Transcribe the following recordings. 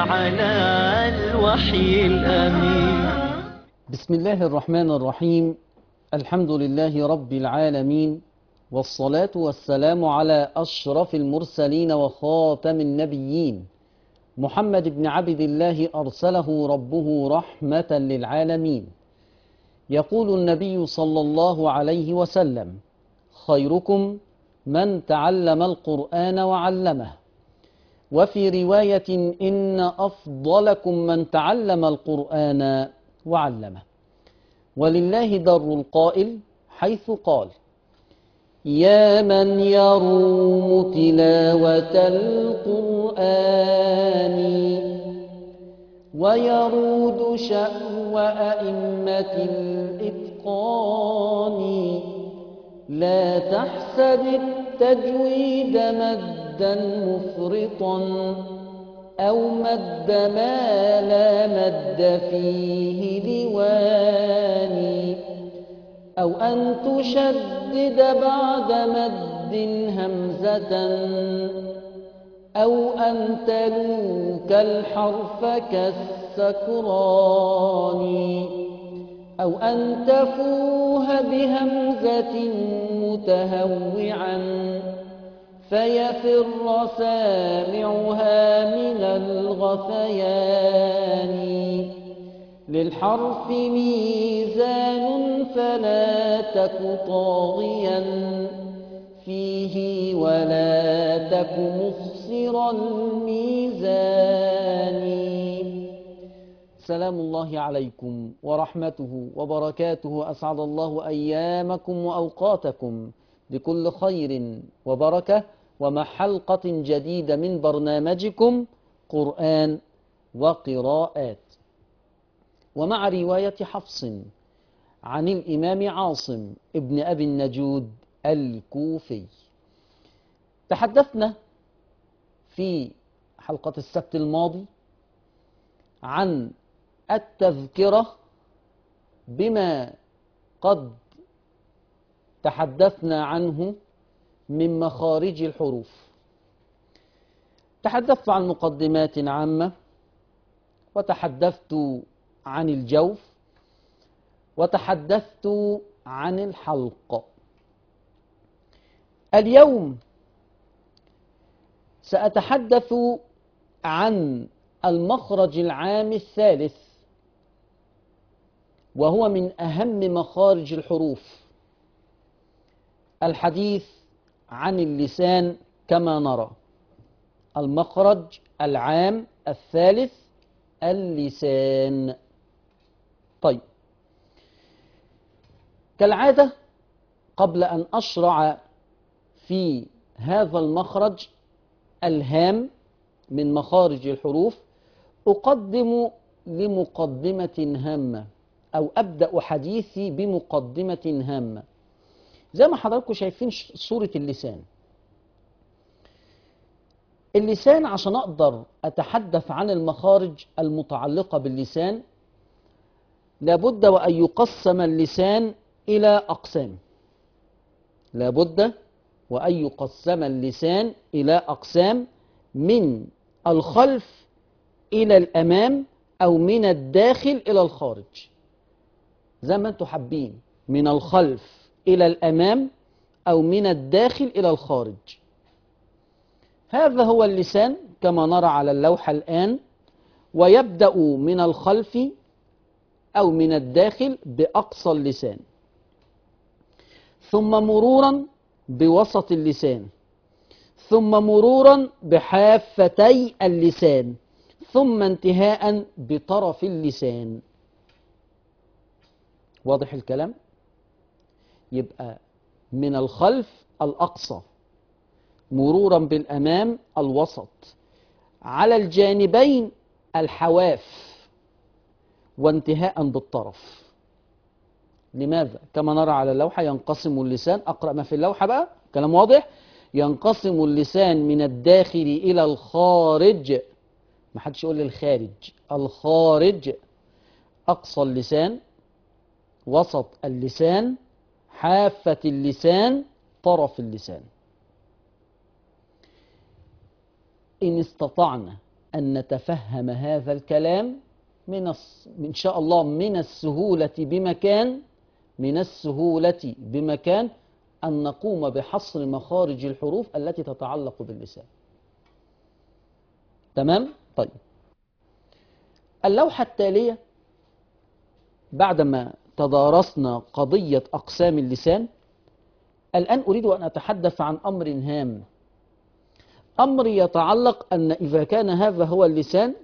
على الوحي الأمين بسم الله الرحمن الرحيم الحمد لله رب العالمين والصلاة والسلام على أشرف المرسلين وخاتم النبيين محمد بن عبد الله أرسله ربه رحمة للعالمين يقول النبي صلى الله عليه وسلم خيركم من تعلم القرآن وعلمه وفي رواية إن أفضلكم من تعلم القرآن وعلمه ولله در القائل حيث قال يا من يروم تلاوة القرآن ويرود شأو أئمة الإتقان لا تحسب التجويد مدا مفرطا أو مد ما لا مد فيه ديواني أو أن تشدد بعد مد همزة أو أن تلوك الحرف كالسكران أو أن تفوه بهمزة متهوعا فيفر سامعها من الغثيان للحرف ميزان فلا تك طاغيا فيه ولا تك مخسر الميزان سلام الله عليكم ورحمته وبركاته أسعد الله أيامكم وأوقاتكم بكل خير وبركة ومع حلقة جديدة من برنامجكم قرآن وقراءات ومع رواية حفص عن الإمام عاصم ابن أبي النجود الكوفي تحدثنا في حلقة السبت الماضي عن التذكرة بما قد تحدثنا عنه من مخارج الحروف تحدثت عن مقدمات عامة وتحدثت عن الجوف وتحدثت عن الحلق اليوم سأتحدث عن المخرج العام الثالث وهو من أهم مخارج الحروف الحديث عن اللسان كما نرى المخرج العام الثالث اللسان طيب كالعادة قبل أن أشرع في هذا المخرج الهام من مخارج الحروف أقدم لمقدمة هامة أو أبدأ حديثي بمقدمة هامة زي ما حضراتكم شايفين صورة اللسان اللسان عشان أقدر أتحدث عن المخارج المتعلقة باللسان لابد وأن يقسم اللسان إلى أقسام لابد وأن يقسم اللسان إلى أقسام من الخلف إلى الأمام أو من الداخل إلى الخارج زي ما أنتم حابين من الخلف إلى الأمام أو من الداخل إلى الخارج هذا هو اللسان كما نرى على اللوحة الآن ويبدأ من الخلف أو من الداخل بأقصى اللسان ثم مرورا بوسط اللسان ثم مرورا بحافتي اللسان ثم انتهاء بطرف اللسان واضح الكلام يبقى من الخلف الأقصى مرورا بالأمام الوسط على الجانبين الحواف وانتهاء بالطرف لماذا؟ كما نرى على اللوحة ينقسم اللسان أقرأ ما في اللوحة بقى كلام واضح ينقسم اللسان من الداخل إلى الخارج ما حدش يقول لي الخارج الخارج أقصى اللسان وسط اللسان حافة اللسان طرف اللسان إن استطعنا أن نتفهم هذا الكلام من الص- إن شاء الله من السهولة بمكان من السهولة بمكان أن نقوم بحصر مخارج الحروف التي تتعلق باللسان تمام؟ طيب اللوحة التالية بعدما تدارسنا قضية أقسام اللسان الآن أريد أن أتحدث عن أمر هام أمر يتعلق أن إذا كان هذا هو اللسان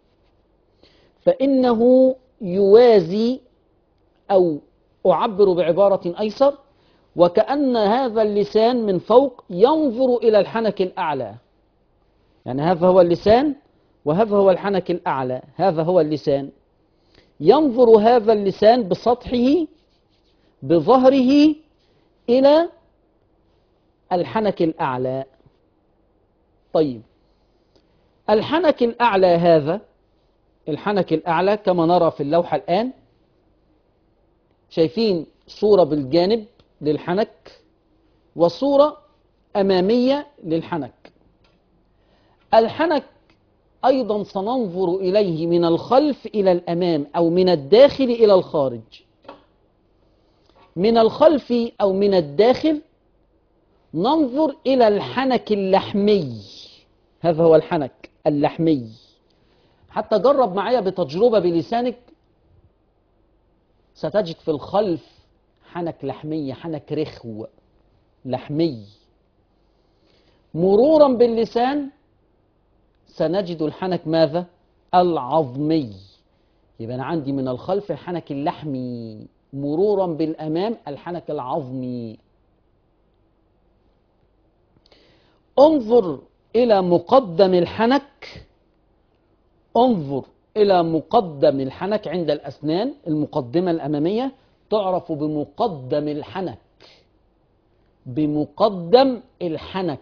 فإنه يوازي أو أعبر بعبارة أيسر وكأن هذا اللسان من فوق ينظر إلى الحنك الأعلى يعني هذا هو اللسان وهذا هو الحنك الأعلى هذا هو اللسان ينظر هذا اللسان بسطحه بظهره إلى الحنك الأعلى طيب الحنك الأعلى هذا الحنك الأعلى كما نرى في اللوحة الآن شايفين صورة بالجانب للحنك وصورة أمامية للحنك الحنك أيضا سننظر إليه من الخلف إلى الأمام أو من الداخل إلى الخارج من الخلف أو من الداخل ننظر إلى الحنك اللحمي هذا هو الحنك اللحمي حتى جرب معايا بتجربة بلسانك ستجد في الخلف حنك لحمي حنك رخو لحمي مرورا باللسان سنجد الحنك ماذا العظمي يبقى أنا عندي من الخلف الحنك اللحمي مرورا بالأمام الحنك العظمي انظر إلى مقدم الحنك انظر إلى مقدم الحنك عند الأسنان المقدمة الأمامية تعرف بمقدم الحنك بمقدم الحنك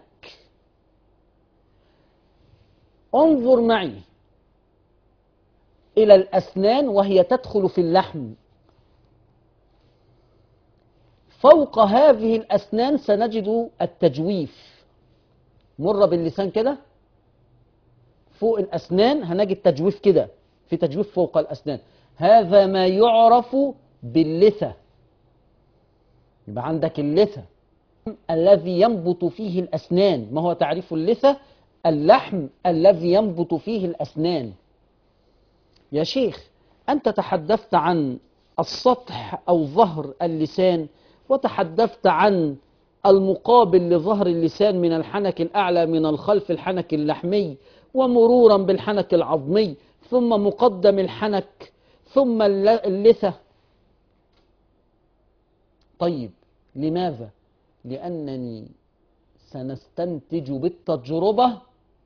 انظر معي إلى الأسنان وهي تدخل في اللحم فوق هذه الأسنان سنجد التجويف مر باللسان كده فوق الأسنان هنجد تجويف كده في تجويف فوق الأسنان هذا ما يعرف باللثة يبقى عندك اللثة الذي ينبت فيه الأسنان ما هو تعريف اللثة اللحم الذي ينبت فيه الأسنان يا شيخ أنت تحدثت عن السطح أو ظهر اللسان وتحدثت عن المقابل لظهر اللسان من الحنك الأعلى من الخلف الحنك اللحمي ومرورا بالحنك العظمي ثم مقدم الحنك ثم الل- اللثة طيب لماذا؟ لأنني سنستنتج بالتجربة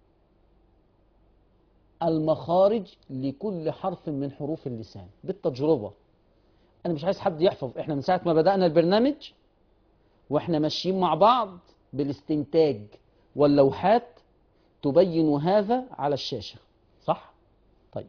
المخارج لكل حرف من حروف اللسان بالتجربة أنا مش عايز حد يحفظ إحنا من ساعة ما بدأنا البرنامج وإحنا ماشيين مع بعض بالاستنتاج واللوحات تبين هذا على الشاشة صح؟ طيب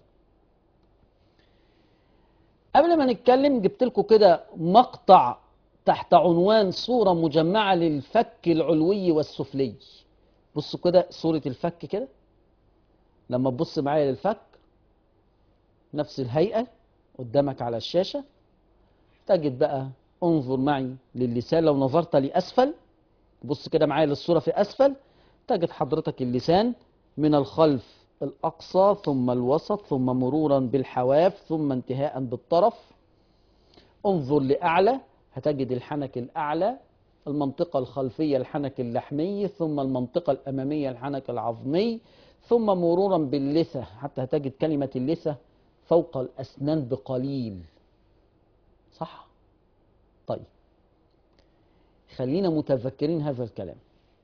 قبل ما نتكلم جبت لكم كده مقطع تحت عنوان صورة مجمعة للفك العلوي والسفلي بصوا كده صورة الفك كده لما تبص معايا للفك نفس الهيئة قدامك على الشاشة تجد بقى انظر معي للسان لو نظرت لأسفل بص كده معايا للصورة في أسفل تجد حضرتك اللسان من الخلف الأقصى ثم الوسط ثم مرورا بالحواف ثم انتهاء بالطرف انظر لأعلى هتجد الحنك الأعلى المنطقة الخلفية الحنك اللحمي ثم المنطقة الأمامية الحنك العظمي ثم مرورا باللثة حتى هتجد كلمة اللثة فوق الأسنان بقليل صح؟ طيب خلينا متذكرين هذا الكلام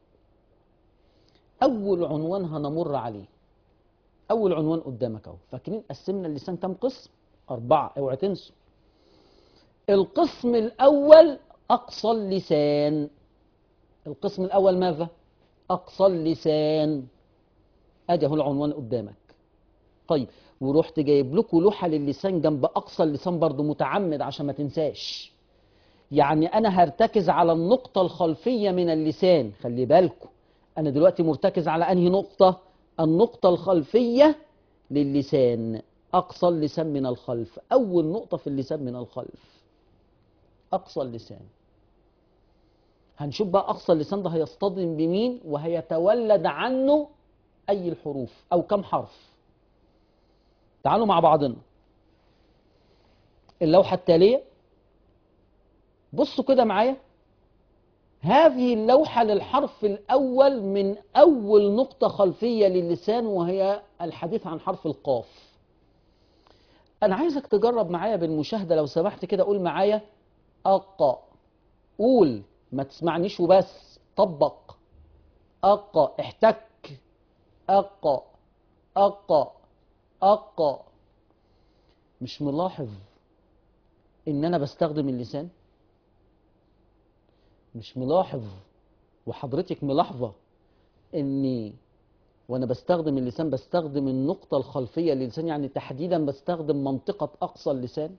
أول عنوان هنمر عليه أول عنوان قدامك أهو فاكرين قسمنا اللسان كام قسم؟ أربعة اوعى تنسوا القسم الأول أقصى اللسان القسم الأول ماذا؟ أقصى اللسان أدي أهو العنوان قدامك طيب ورحت جايب لكم لوحة للسان جنب أقصى اللسان برضو متعمد عشان ما تنساش يعني أنا هرتكز على النقطة الخلفية من اللسان خلي بالكم أنا دلوقتي مرتكز على أنهي نقطة؟ النقطة الخلفية للسان أقصى اللسان من الخلف أول نقطة في اللسان من الخلف أقصى اللسان هنشوف بقى أقصى اللسان ده هيصطدم بمين وهيتولد عنه أي الحروف أو كم حرف تعالوا مع بعضنا اللوحة التالية بصوا كده معايا هذه اللوحة للحرف الأول من أول نقطة خلفية للسان وهي الحديث عن حرف القاف أنا عايزك تجرب معايا بالمشاهدة لو سمحت كده قول معايا أقا قول ما تسمعنيش وبس طبق أقا احتك أقا أقا أقا مش ملاحظ إن أنا بستخدم اللسان مش ملاحظ وحضرتك ملاحظة إني وأنا بستخدم اللسان بستخدم النقطة الخلفية للسان يعني تحديدا بستخدم منطقة أقصى اللسان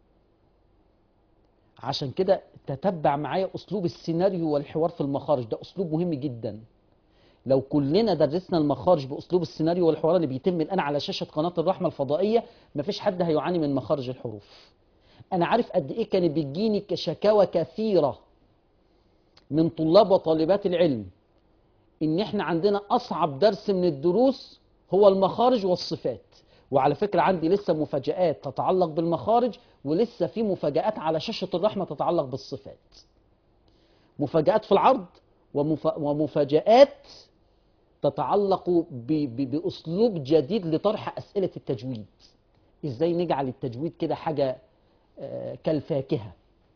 عشان كده تتبع معايا أسلوب السيناريو والحوار في المخارج ده أسلوب مهم جدا لو كلنا درسنا المخارج بأسلوب السيناريو والحوار اللي بيتم الآن على شاشة قناة الرحمة الفضائية مفيش حد هيعاني من مخارج الحروف أنا عارف قد إيه كانت بتجيني شكاوى كثيرة من طلاب وطالبات العلم ان احنا عندنا اصعب درس من الدروس هو المخارج والصفات وعلى فكرة عندي لسه مفاجآت تتعلق بالمخارج ولسه في مفاجآت على شاشة الرحمة تتعلق بالصفات مفاجآت في العرض ومف... ومفاجآت تتعلق ب... ب... بأسلوب جديد لطرح أسئلة التجويد إزاي نجعل التجويد كده حاجة آه، كالفاكهة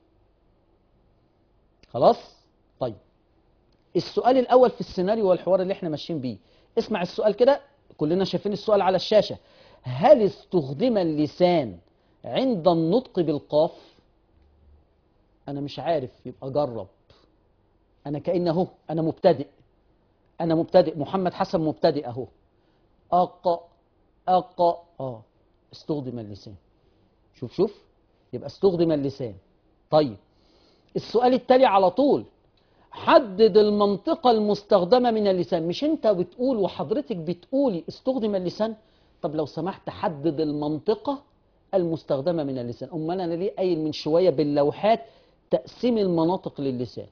خلاص طيب السؤال الأول في السيناريو والحوار اللي احنا ماشيين بيه اسمع السؤال كده كلنا شايفين السؤال على الشاشة هل استخدم اللسان عند النطق بالقاف أنا مش عارف يبقى جرب أنا كأن أهو أنا مبتدئ أنا مبتدئ محمد حسن مبتدئ أهو أقا أقا آه استخدم اللسان شوف شوف يبقى استخدم اللسان طيب السؤال التالي على طول حدد المنطقة المستخدمة من اللسان مش انت بتقول وحضرتك بتقولي استخدم اللسان طب لو سمحت حدد المنطقة المستخدمة من اللسان امال انا ليه قايل من شوية باللوحات تقسيم المناطق للسان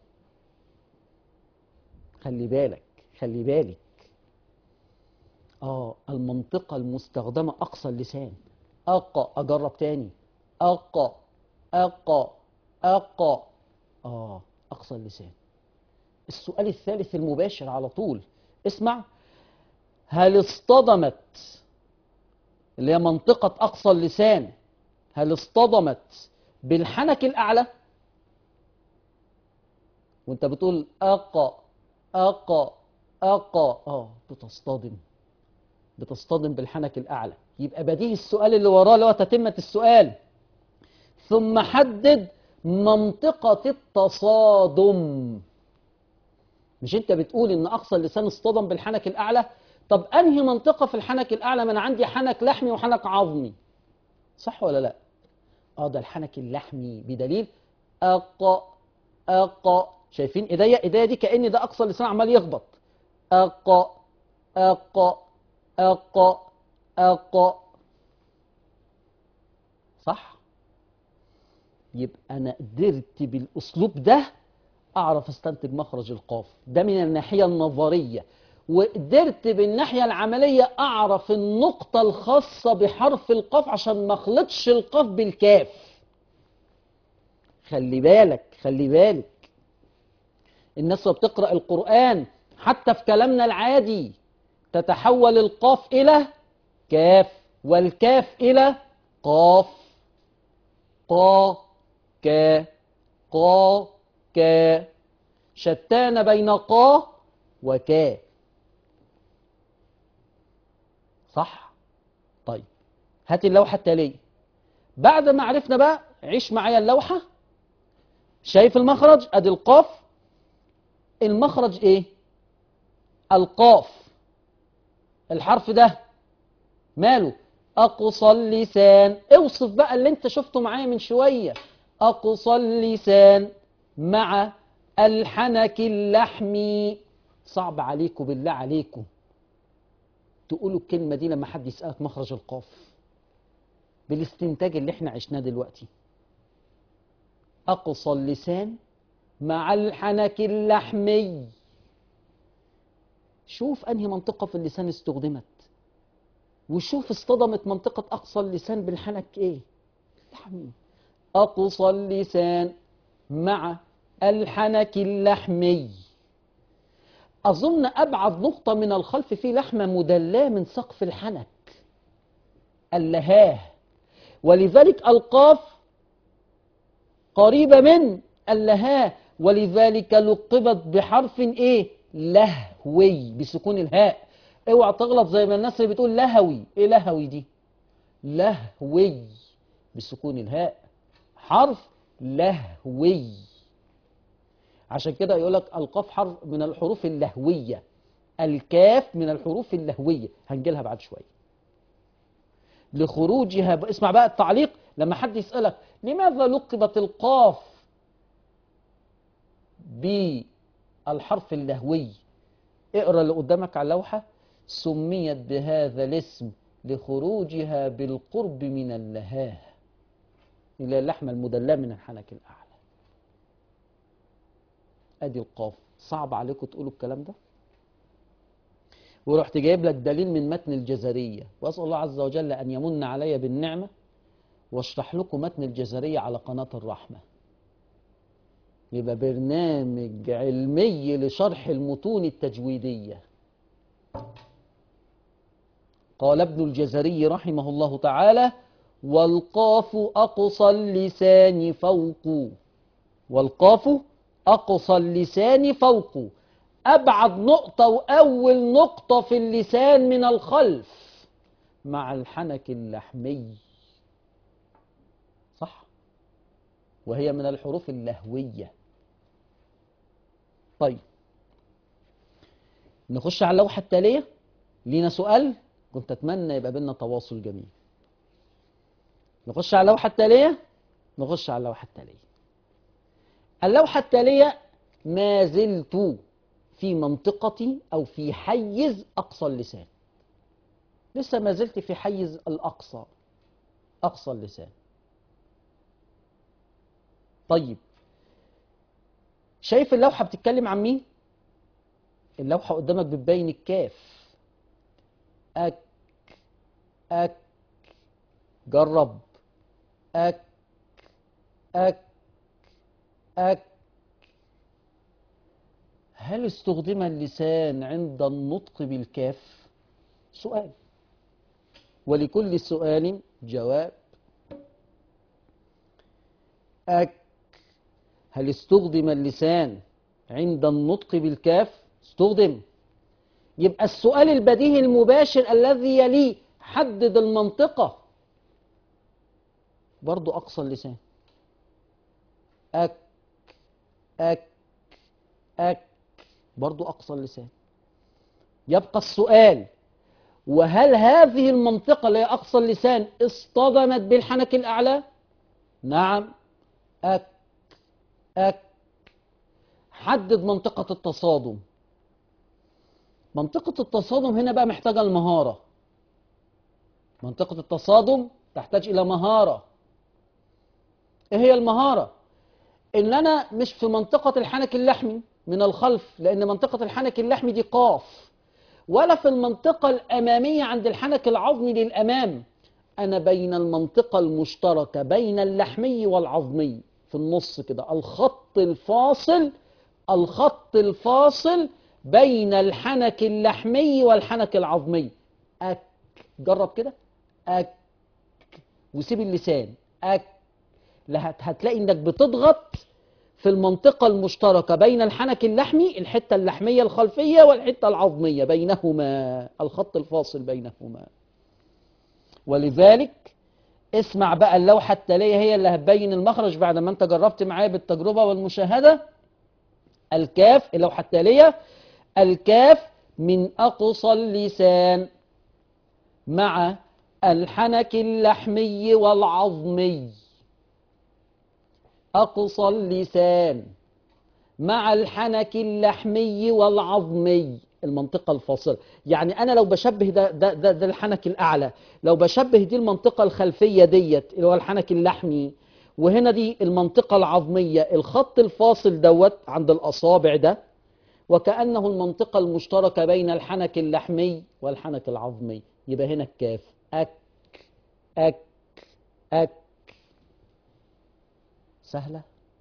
خلي بالك خلي بالك اه المنطقة المستخدمة اقصى اللسان اقا اجرب تاني اقا اقا اقا اه اقصى اللسان السؤال الثالث المباشر على طول اسمع هل اصطدمت اللي هي منطقة أقصى اللسان هل اصطدمت بالحنك الأعلى وانت بتقول أقا أقا أقا اه بتصطدم بتصطدم بالحنك الأعلى يبقى بديهي السؤال اللي وراه اللي هو تتمة السؤال ثم حدد منطقة التصادم مش انت بتقول ان اقصى اللسان اصطدم بالحنك الاعلى طب انهي منطقة في الحنك الاعلى ما انا عندي حنك لحمي وحنك عظمي صح ولا لا اه ده الحنك اللحمي بدليل اقا اقا شايفين ايديا ايديا دي كأن ده اقصى اللسان عمال يخبط اقا اقا اقا اقا صح يبقى انا قدرت بالاسلوب ده اعرف استنتج مخرج القاف ده من الناحيه النظريه وقدرت بالناحيه العمليه اعرف النقطه الخاصه بحرف القاف عشان ما اخلطش القاف بالكاف خلي بالك خلي بالك الناس وهي بتقرا القران حتى في كلامنا العادي تتحول القاف الى كاف والكاف الى قاف قا كا قا كا شتان بين قا وكا صح طيب هات اللوحة التالية بعد ما عرفنا بقى عيش معايا اللوحة شايف المخرج ادي القاف المخرج ايه القاف الحرف ده ماله اقصى اللسان اوصف بقى اللي انت شفته معايا من شوية اقصى اللسان مع الحنك اللحمي صعب عليكم بالله عليكم تقولوا الكلمة دي لما حد يسألك مخرج القاف بالاستنتاج اللي احنا عشناه دلوقتي أقصى اللسان مع الحنك اللحمي شوف أنهي منطقة في اللسان استخدمت وشوف اصطدمت منطقة أقصى اللسان بالحنك إيه اللحمي أقصى اللسان مع الحنك اللحمي أظن أبعد نقطة من الخلف في لحمة مدلاة من سقف الحنك اللهاه ولذلك القاف قريبة من اللهاه ولذلك لقبت بحرف ايه لهوي بسكون الهاء اوعى تغلط زي ما الناس اللي بتقول لهوي ايه لهوي دي لهوي بسكون الهاء حرف لهوي عشان كده يقول لك القاف حرف من الحروف اللهوية الكاف من الحروف اللهوية هنجيلها بعد شوية لخروجها ب... اسمع بقى التعليق لما حد يسألك لماذا لقبت القاف بالحرف اللهوي اقرا اللي قدامك على اللوحة سميت بهذا الاسم لخروجها بالقرب من اللهاه إلى اللحمة المدلاة من الحنك الأعلى ادي القاف صعب عليكم تقولوا الكلام ده ورحت جايب لك دليل من متن الجزرية واسأل الله عز وجل أن يمن علي بالنعمة واشرح لكم متن الجزرية على قناة الرحمة يبقى برنامج علمي لشرح المتون التجويدية قال ابن الجزري رحمه الله تعالى والقاف أقصى اللسان فوق والقاف أقصى اللسان فوق أبعد نقطة وأول نقطة في اللسان من الخلف مع الحنك اللحمي صح وهي من الحروف اللهوية طيب نخش على اللوحة التالية لينا سؤال كنت أتمنى يبقى بينا تواصل جميل نخش على اللوحة التالية نخش على اللوحة التالية اللوحة التالية ما زلت في منطقة أو في حيز أقصى اللسان لسه ما زلت في حيز الأقصى أقصى اللسان طيب شايف اللوحة بتتكلم عن مين؟ اللوحة قدامك بتبين الكاف أك أك جرب أك أك أك هل استخدم اللسان عند النطق بالكاف سؤال ولكل سؤال جواب أك هل استخدم اللسان عند النطق بالكاف استخدم يبقى السؤال البديهي المباشر الذي يليه حدد المنطقة برضو أقصى اللسان أك أك أك برضو أقصى اللسان يبقى السؤال وهل هذه المنطقة اللي هي أقصى اللسان اصطدمت بالحنك الأعلى؟ نعم أك أك حدد منطقة التصادم منطقة التصادم هنا بقى محتاجة المهارة منطقة التصادم تحتاج إلى مهارة إيه هي المهارة؟ إن أنا مش في منطقة الحنك اللحمي من الخلف لأن منطقة الحنك اللحمي دي قاف ولا في المنطقة الأمامية عند الحنك العظمي للأمام أنا بين المنطقة المشتركة بين اللحمي والعظمي في النص كده الخط الفاصل الخط الفاصل بين الحنك اللحمي والحنك العظمي أك جرب كده أك وسيب اللسان أك لا هتلاقي انك بتضغط في المنطقة المشتركة بين الحنك اللحمي الحتة اللحمية الخلفية والحتة العظمية بينهما الخط الفاصل بينهما ولذلك اسمع بقى اللوحة التالية هي اللي هتبين المخرج بعد ما انت جربت معايا بالتجربة والمشاهدة الكاف اللوحة التالية الكاف من أقصى اللسان مع الحنك اللحمي والعظمي أقصى اللسان مع الحنك اللحمي والعظمي المنطقة الفاصلة يعني أنا لو بشبه ده ده ده, ده الحنك الأعلى لو بشبه دي المنطقة الخلفية ديت اللي هو الحنك اللحمي وهنا دي المنطقة العظمية الخط الفاصل دوت عند الأصابع ده وكأنه المنطقة المشتركة بين الحنك اللحمي والحنك العظمي يبقى هنا الكاف أك أك أك سهلة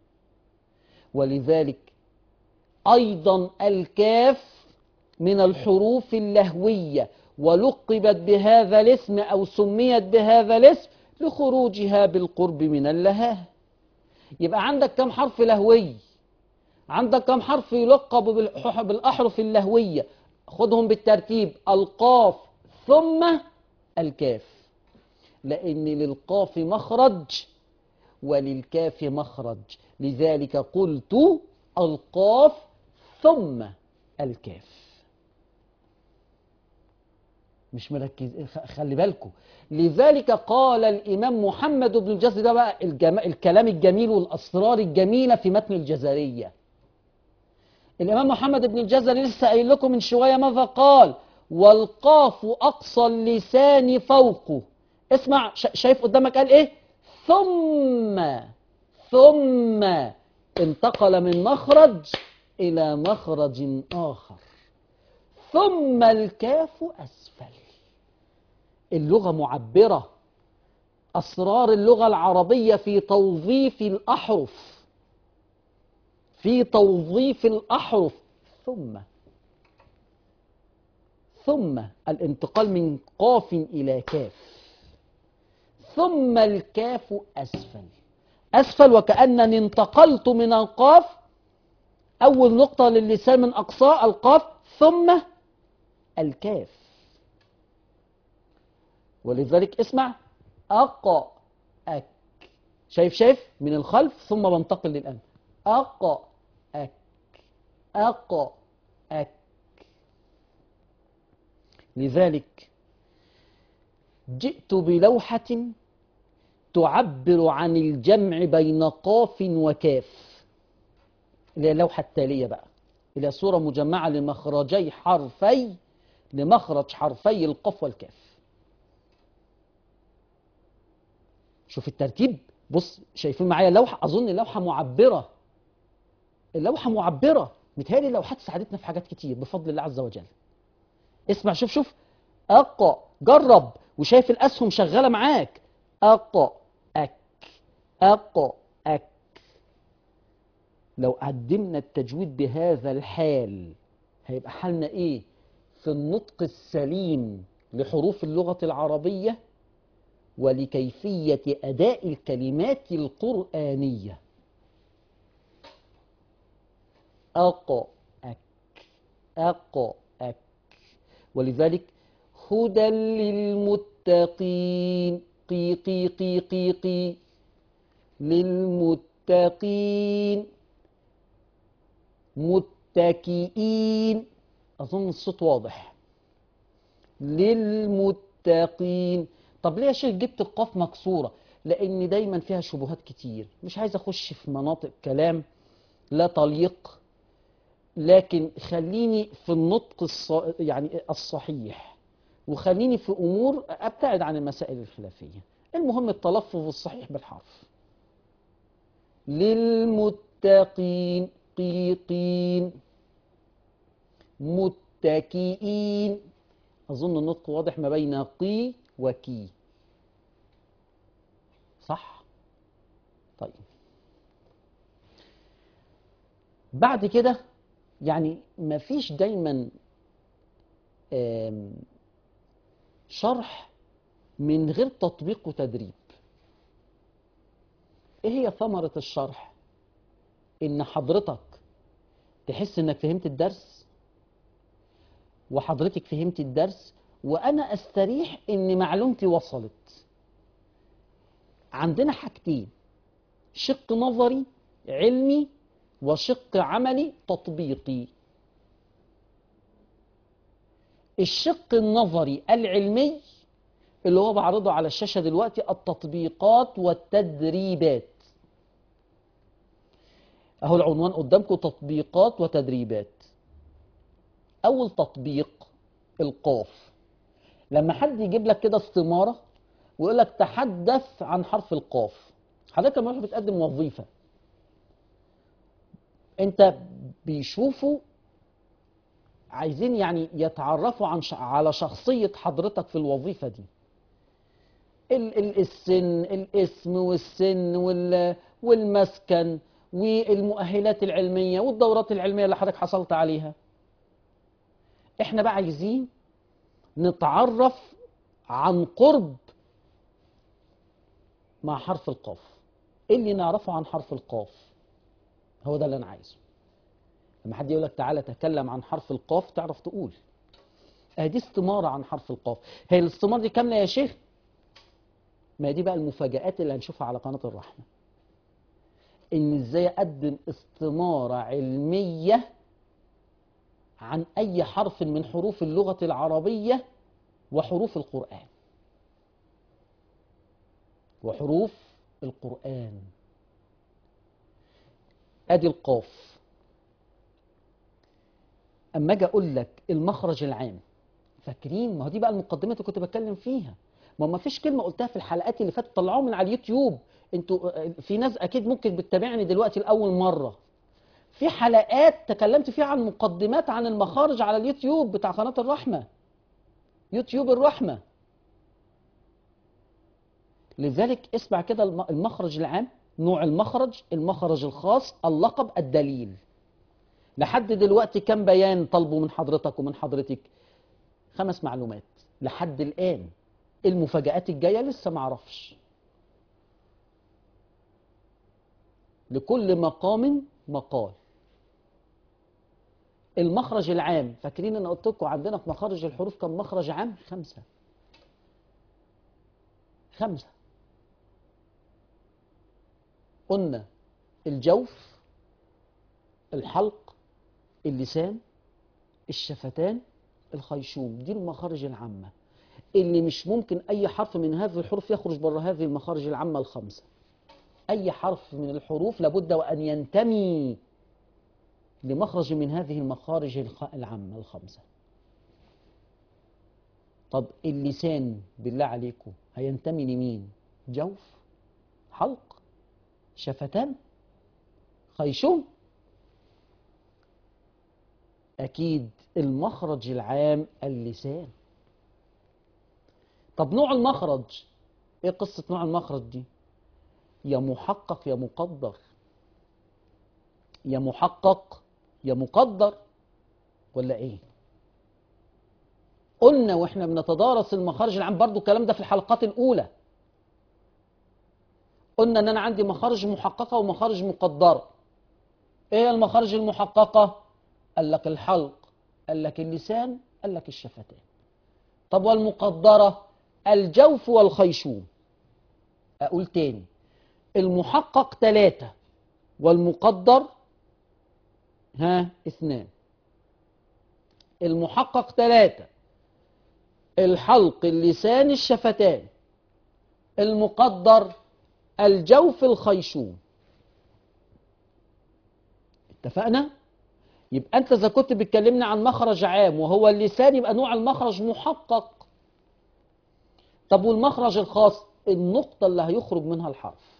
ولذلك أيضا الكاف من الحروف اللهوية ولقبت بهذا الاسم أو سميت بهذا الاسم لخروجها بالقرب من اللهاه يبقى عندك كم حرف لهوي عندك كم حرف يلقب بالح- بالأحرف اللهوية خدهم بالترتيب القاف ثم الكاف لأن للقاف مخرج وللكاف مخرج لذلك قلت القاف ثم الكاف مش مركز خ- خلي بالكم لذلك قال الإمام محمد بن الجزري ده بقى الجم... الكلام الجميل والأسرار الجميلة في متن الجزرية الإمام محمد بن الجزري لسه قايل لكم من شوية ماذا قال والقاف أقصى اللسان فوقه اسمع ش... شايف قدامك قال إيه ثم ثم انتقل من مخرج إلى مخرج آخر ثم الكاف أسفل اللغة معبرة أسرار اللغة العربية في توظيف الأحرف في توظيف الأحرف ثم ثم الانتقال من قاف إلى كاف ثم الكاف أسفل أسفل وكأنني انتقلت من القاف أول نقطة للسان من أقصاء القاف ثم الكاف ولذلك اسمع أقا أك شايف شايف من الخلف ثم بنتقل للأمام أقا أك أقا أك لذلك جئت بلوحة تعبر عن الجمع بين قاف وكاف اللي هي اللوحة التالية بقى إلى صورة مجمعة لمخرجي حرفي لمخرج حرفي القاف والكاف شوف الترتيب بص شايفين معايا اللوحة أظن اللوحة معبرة اللوحة معبرة متهيألي اللوحات ساعدتنا في حاجات كتير بفضل الله عز وجل اسمع شوف شوف أقا جرب وشايف الأسهم شغالة معاك أقا أك أقا أك لو قدمنا التجويد بهذا الحال هيبقى حالنا إيه في النطق السليم لحروف اللغة العربية ولكيفية أداء الكلمات القرآنية أق أك أق أك ولذلك هدى للمتقين قي قي قي قي قي للمتقين متكئين أظن الصوت واضح للمتقين طب ليه يا شيخ جبت القاف مكسورة لأن دايما فيها شبهات كتير مش عايز أخش في مناطق كلام لا تليق لكن خليني في النطق الص... يعني الصحيح وخليني في أمور أبتعد عن المسائل الخلافية المهم التلفظ الصحيح بالحرف للمتقين قيقين متكئين أظن النطق واضح ما بين قي وكي صح طيب بعد كده يعني مفيش دايما آم، شرح من غير تطبيق وتدريب ايه هي ثمرة الشرح ان حضرتك تحس انك فهمت الدرس وحضرتك فهمت الدرس وانا استريح ان معلومتي وصلت عندنا حاجتين شق نظري علمي وشق عملي تطبيقي الشق النظري العلمي اللي هو بعرضه على الشاشة دلوقتي التطبيقات والتدريبات اهو العنوان قدامكم تطبيقات وتدريبات اول تطبيق القاف لما حد يجيب لك كده استماره ويقول لك تحدث عن حرف القاف حضرتك لما تروح بتقدم وظيفه انت بيشوفوا عايزين يعني يتعرفوا عن ش... على شخصيه حضرتك في الوظيفه دي ال... ال... السن الاسم والسن وال... والمسكن والمؤهلات العلميه والدورات العلميه اللي حضرتك حصلت عليها احنا بقى عايزين نتعرف عن قرب مع حرف القاف ايه اللي نعرفه عن حرف القاف هو ده اللي انا عايزه لما حد يقول لك تعالى تكلم عن حرف القاف تعرف تقول ادي استماره عن حرف القاف هي الاستماره دي كامله يا شيخ ما دي بقى المفاجآت اللي هنشوفها على قناه الرحمه ان ازاي اقدم استماره علميه عن اي حرف من حروف اللغه العربيه وحروف القران وحروف القران ادي القاف اما اجي اقول لك المخرج العام فاكرين ما هو دي بقى المقدمات اللي كنت بتكلم فيها ما ما فيش كلمه قلتها في الحلقات اللي فاتت طلعوها من على اليوتيوب انتوا في ناس اكيد ممكن بتتابعني دلوقتي لاول مره في حلقات تكلمت فيها عن مقدمات عن المخارج على اليوتيوب بتاع قناه الرحمه يوتيوب الرحمه لذلك اسمع كده الم- المخرج العام نوع المخرج المخرج الخاص اللقب الدليل لحد دلوقتي كم بيان طلبوا من حضرتك ومن حضرتك خمس معلومات لحد الآن المفاجآت الجاية لسه ما اعرفش لكل مقام مقال المخرج العام فاكرين انا قلت لكم عندنا في مخارج الحروف كم مخرج عام خمسة خمسة قلنا الجوف الحلق اللسان الشفتان الخيشوم دي المخارج العامة اللي مش ممكن أي حرف من هذه الحروف يخرج بره هذه المخارج العامة الخمسة أي حرف من الحروف لابد وأن ينتمي لمخرج من هذه المخارج الخ- العامة الخمسة طب اللسان بالله عليكم هينتمي لمين جوف حلق شفتان خيشوم أكيد المخرج العام اللسان طب نوع المخرج إيه قصة نوع المخرج دي يا محقق يا مقدر يا محقق يا مقدر ولا إيه قلنا واحنا بنتدارس المخارج العام برضو الكلام ده في الحلقات الأولى قلنا ان انا عندي مخارج محققة ومخارج مقدرة ايه هي المخارج المحققة قال لك الحلق قال لك اللسان قال لك الشفتان طب والمقدرة الجوف والخيشوم اقول تاني المحقق ثلاثة والمقدر ها اثنان المحقق ثلاثة الحلق اللسان الشفتان المقدر الجوف الخيشوم اتفقنا يبقى انت اذا كنت بتكلمني عن مخرج عام وهو اللسان يبقى نوع المخرج محقق طب والمخرج الخاص النقطة اللي هيخرج منها الحرف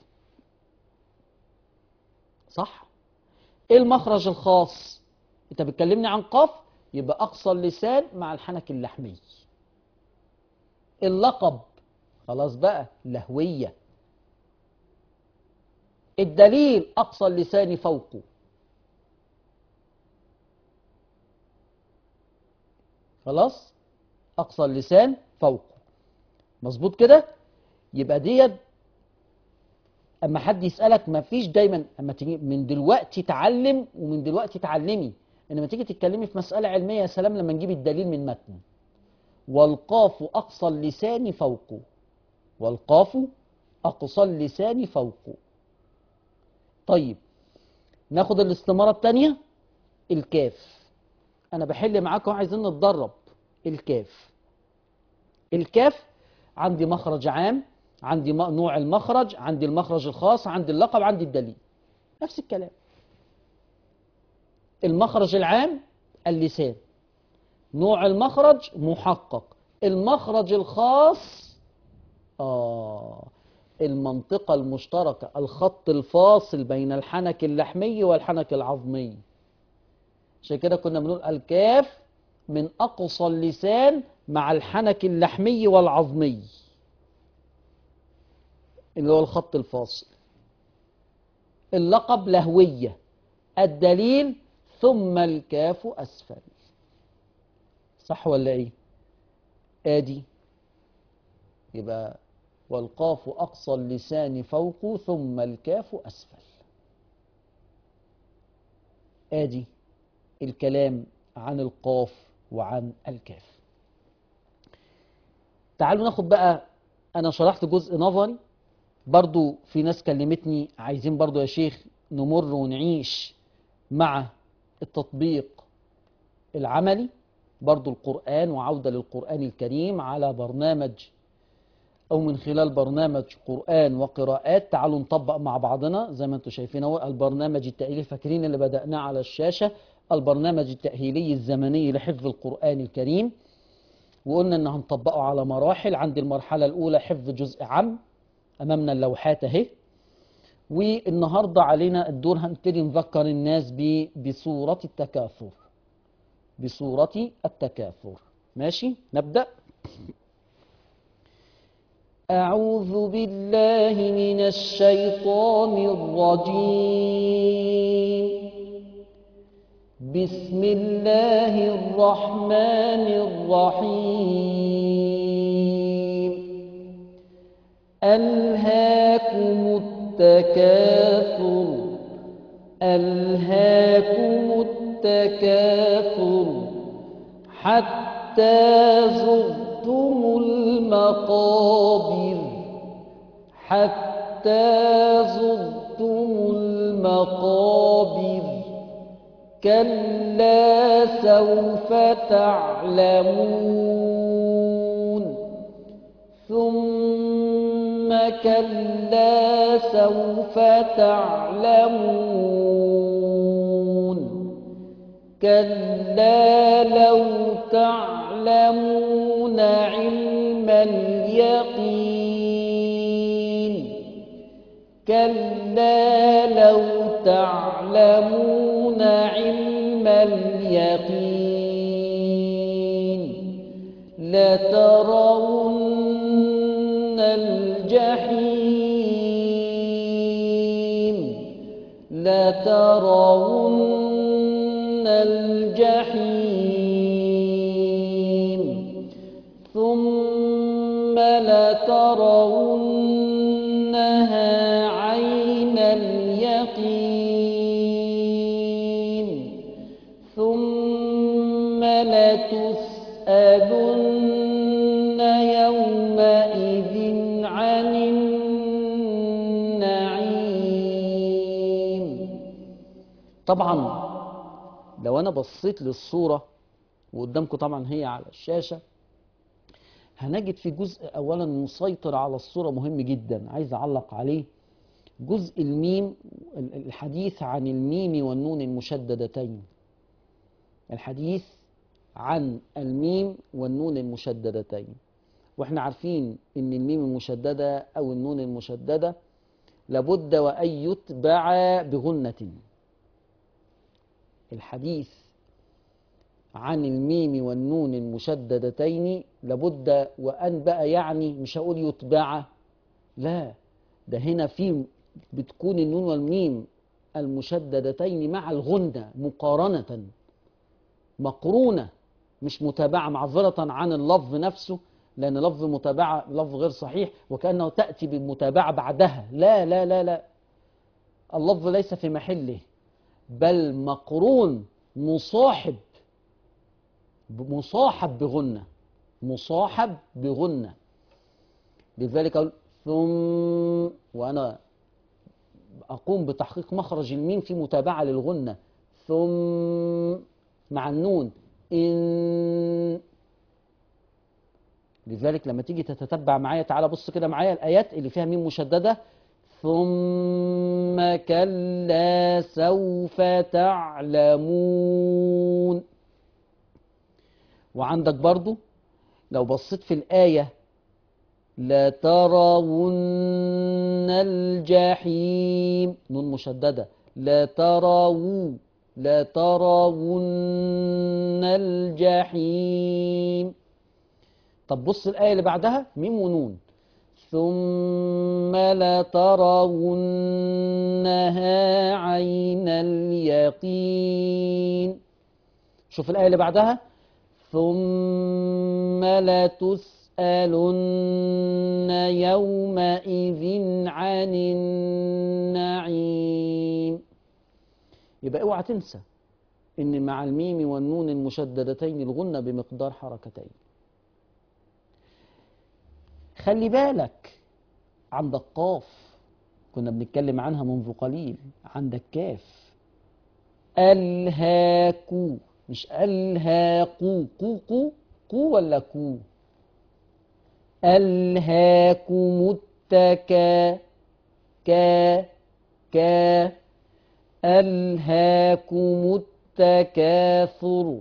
صح ايه المخرج الخاص انت بتكلمني عن قاف يبقى اقصى اللسان مع الحنك اللحمي اللقب خلاص بقى لهويه الدليل أقصى اللسان فوقه خلاص أقصى اللسان فوقه مظبوط كده يبقى ديت أما حد يسألك ما فيش دايما أما تيجي من دلوقتي تعلم ومن دلوقتي تعلمي إنما تيجي تتكلمي في مسألة علمية يا سلام لما نجيب الدليل من متن والقاف أقصى اللسان فوقه والقاف أقصى اللسان فوقه طيب ناخد الاستمارة التانية الكاف أنا بحل معاكم عايزين نتدرب الكاف الكاف عندي مخرج عام عندي م- نوع المخرج عندي المخرج الخاص عندي اللقب عندي الدليل نفس الكلام المخرج العام اللسان نوع المخرج محقق المخرج الخاص آه المنطقة المشتركة الخط الفاصل بين الحنك اللحمي والحنك العظمي عشان كده كنا بنقول الكاف من أقصى اللسان مع الحنك اللحمي والعظمي اللي هو الخط الفاصل اللقب لهوية الدليل ثم الكاف أسفل صح ولا ايه ادي يبقى والقاف أقصى اللسان فوق ثم الكاف أسفل ادي الكلام عن القاف وعن الكاف تعالوا ناخد بقى انا شرحت جزء نظري برضو في ناس كلمتني عايزين برضو يا شيخ نمر ونعيش مع التطبيق العملي برضو القرآن وعودة للقرآن الكريم على برنامج أو من خلال برنامج قرآن وقراءات تعالوا نطبق مع بعضنا زي ما انتم شايفين اهو البرنامج التأهيلي فاكرين اللي بدأناه على الشاشة البرنامج التأهيلي الزمني لحفظ القرآن الكريم وقلنا ان هنطبقه على مراحل عند المرحلة الأولى حفظ جزء عام أمامنا اللوحات اهي والنهاردة علينا الدور هنبتدي نذكر الناس ب- بصورة التكاثر بصورة التكاثر ماشي نبدأ أعوذ بالله من الشيطان الرجيم بسم الله الرحمن الرحيم ألهاكم التكاثر ألهاكم التكاثر حتى زرتم المقابر حتى زرتم المقابر كلا سوف تعلمون ثم كلا سوف تعلمون كلا لو تعلمون علم اليقين كلا لو تعلمون علم اليقين لترون الجحيم لترون الجحيم ثم لترونها عين اليقين ثم لتسألن يومئذ عن النعيم طبعا لو انا بصيت للصورة وقدامكم طبعا هي على الشاشة هنجد في جزء اولا مسيطر على الصورة مهم جدا عايز اعلق عليه جزء الميم الحديث عن الميم والنون المشددتين الحديث عن الميم والنون المشددتين واحنا عارفين ان الميم المشددة او النون المشددة لابد وان يتبع بغنة الحديث عن الميم والنون المشددتين لابد وان بقى يعني مش هقول يتبع لا ده هنا في بتكون النون والميم المشددتين مع الغنة مقارنة مقرونة مش متابعة معذرة عن اللفظ نفسه لأن لفظ متابعة لفظ غير صحيح وكأنه تأتي بالمتابعة بعدها لا لا لا لا اللفظ ليس في محله بل مقرون مصاحب مصاحب بغنة مصاحب بغنة لذلك أقول ثم وأنا أقوم بتحقيق مخرج الميم في متابعة للغنة ثم مع النون إن لذلك لما تيجي تتتبع معايا تعالى بص كده معايا الآيات اللي فيها ميم مشددة ثم كلا سوف تعلمون وعندك برضو لو بصيت في الآية لترون الجحيم نون مشددة لتروا لترون الجحيم طب بص الآية اللي بعدها ميم ونون ثم لترونها عين اليقين شوف الآية اللي بعدها ثم لتسألن يومئذ عن النعيم يبقى اوعى تنسى ان مع الميم والنون المشددتين الغنة بمقدار حركتين خلي بالك عندك قاف كنا بنتكلم عنها منذ قليل عندك كاف الهاكو مش الهاقو قو قو قو ولا كو الهاكم التكا كا كا ألهاكم التكاثر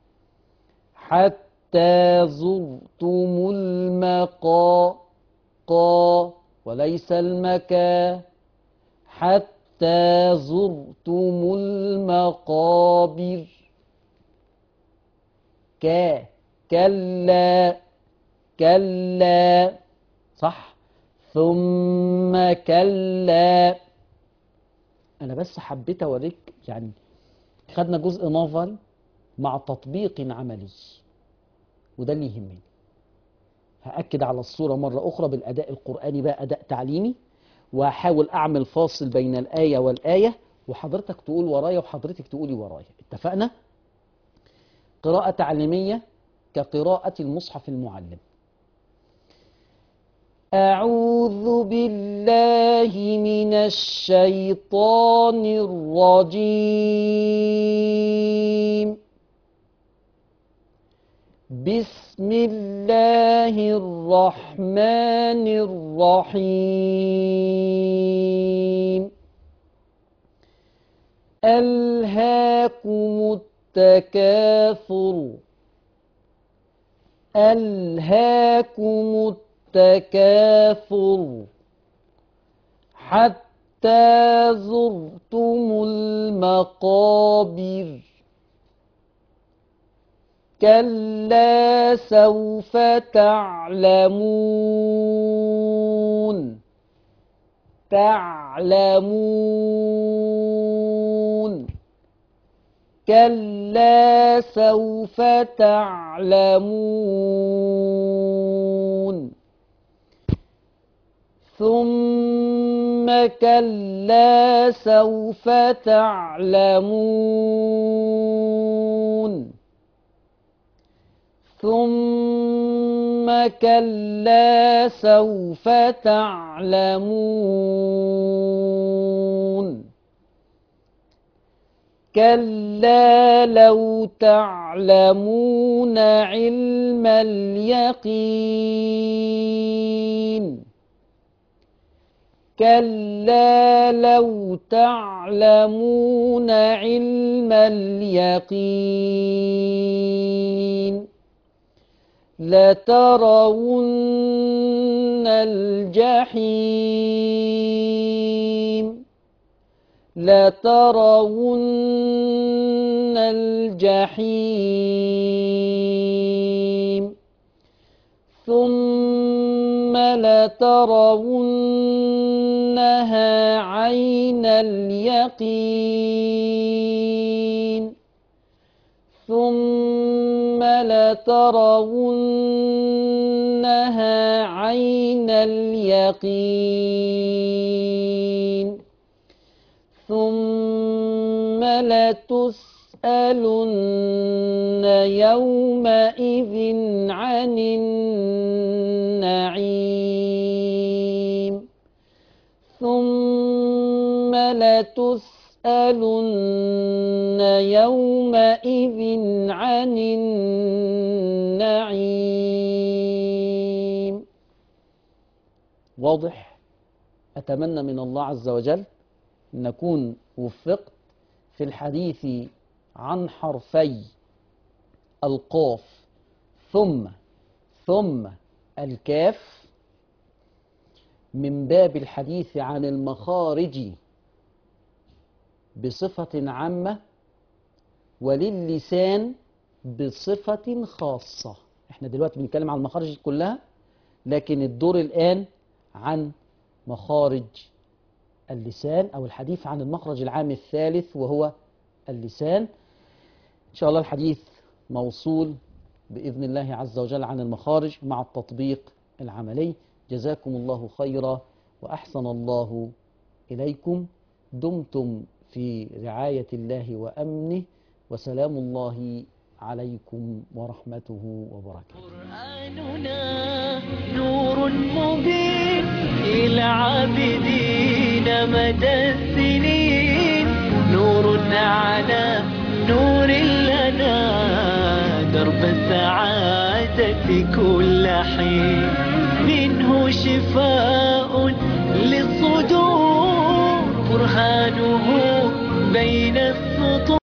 حتى زرتم المقا قا وليس المكا حتى زرتم المقابر كا كلا كلا صح ثم كلا انا بس حبيت اوريك يعني خدنا جزء نظري مع تطبيق عملي وده اللي يهمني هأكد على الصورة مرة أخرى بالأداء القرآني بقى أداء تعليمي وهحاول أعمل فاصل بين الآية والآية وحضرتك تقول ورايا وحضرتك تقولي ورايا اتفقنا؟ قراءة تعليمية كقراءة المصحف المعلم أعوذ بالله من الشيطان الرجيم بسم الله الرحمن الرحيم ألهاكم التكاثر ألهاكم التكاثر حتى زرتم المقابر كلا سوف تعلمون تعلمون كلا سوف تعلمون ثم كلا سوف تعلمون ثم كلا سوف تعلمون كلا لو تعلمون علم اليقين كلا لو تعلمون علم اليقين لترون الجحيم لترون الجحيم ثم لترونها عين اليقين ثم لترونها عين اليقين ثم لتسألن يومئذ عن النعيم ثم لتسألن يومئذ عن النعيم واضح أتمنى من الله عز وجل نكون وفقت في الحديث عن حرفي القاف ثم ثم الكاف من باب الحديث عن المخارج بصفة عامة وللسان بصفة خاصة احنا دلوقتي بنتكلم عن المخارج كلها لكن الدور الآن عن مخارج اللسان أو الحديث عن المخرج العام الثالث وهو اللسان إن شاء الله الحديث موصول بإذن الله عز وجل عن المخارج مع التطبيق العملي جزاكم الله خيرا وأحسن الله إليكم دمتم في رعاية الله وأمنه وسلام الله عليكم ورحمته وبركاته قرآننا نور مبين إلى عابدين مدى السنين نور على نور لنا درب السعادة كل حين منه شفاء للصدور برهانه بين السطور